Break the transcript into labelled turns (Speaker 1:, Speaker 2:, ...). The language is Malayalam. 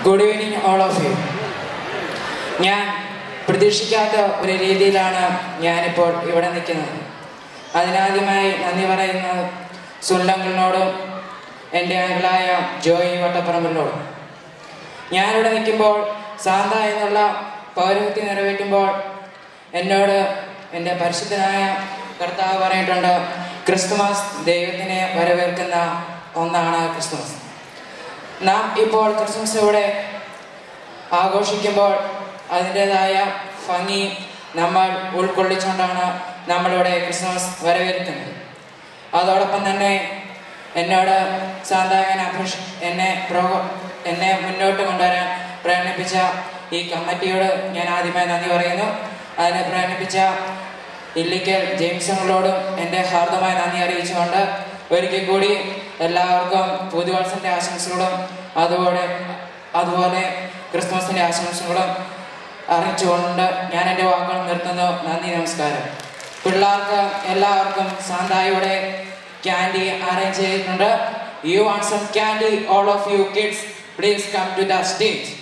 Speaker 1: good evening all of you ഞാൻ പ്രതീക്ഷിക്കാത്ത ഒരു രീതിയിലാണ് ഞാനിപ്പോൾ ഇവിടെ നിൽക്കുന്നത് അതിനാദ്യമായി നന്ദി പറയുന്നത് സുല്ലങ്ങളിനോടും എൻ്റെ അങ്കിളായ ജോയി വട്ടപ്പറമ്പിനോടും ഞാനിവിടെ നിൽക്കുമ്പോൾ സാന്ത എന്നുള്ള പൗരവൃത്തി നിറവേറ്റുമ്പോൾ എന്നോട് എൻ്റെ പരിശുദ്ധനായ കർത്താവ് പറഞ്ഞിട്ടുണ്ട് ക്രിസ്തുമസ് ദൈവത്തിനെ വരവേൽക്കുന്ന ഒന്നാണ് ക്രിസ്തുമസ് നാം ഇപ്പോൾ ക്രിസ്മസ് ഇവിടെ ആഘോഷിക്കുമ്പോൾ അതിൻ്റെതായ ഭംഗി നമ്മൾ ഉൾക്കൊള്ളിച്ചുകൊണ്ടാണ് നമ്മളിവിടെ ക്രിസ്മസ് വരവേൽക്കുന്നത് അതോടൊപ്പം തന്നെ എന്നോട് സാന്താകൻ അഭിഷ് എന്നെ പ്രോ എന്നെ മുന്നോട്ട് കൊണ്ടുവരാൻ പ്രേരണപ്പിച്ച ഈ കമ്മിറ്റിയോട് ഞാൻ ആദ്യമായി നന്ദി പറയുന്നു അതിനെ പ്രേരണപ്പിച്ച ഇല്ലിക്കൽ ജെയിംസങ്ങളോടും എൻ്റെ ഹാർദമായ നന്ദി അറിയിച്ചുകൊണ്ട് ഒരിക്കൽ കൂടി എല്ലാവർക്കും പുതുവത്സരത്തെ ആശംസകളും അതുപോലെ അതുപോലെ ക്രിസ്മസിൻ്റെ ആശംസകളും അറിയിച്ചുകൊണ്ട് ഞാൻ എൻ്റെ വാക്കുകൾ നിർത്തുന്നു നന്ദി നമസ്കാരം പിള്ളേർക്ക് എല്ലാവർക്കും സാന്തായുടെ ക്യാൻഡി അറേഞ്ച് ചെയ്തിട്ടുണ്ട് you want some candy all of you kids please come to the stage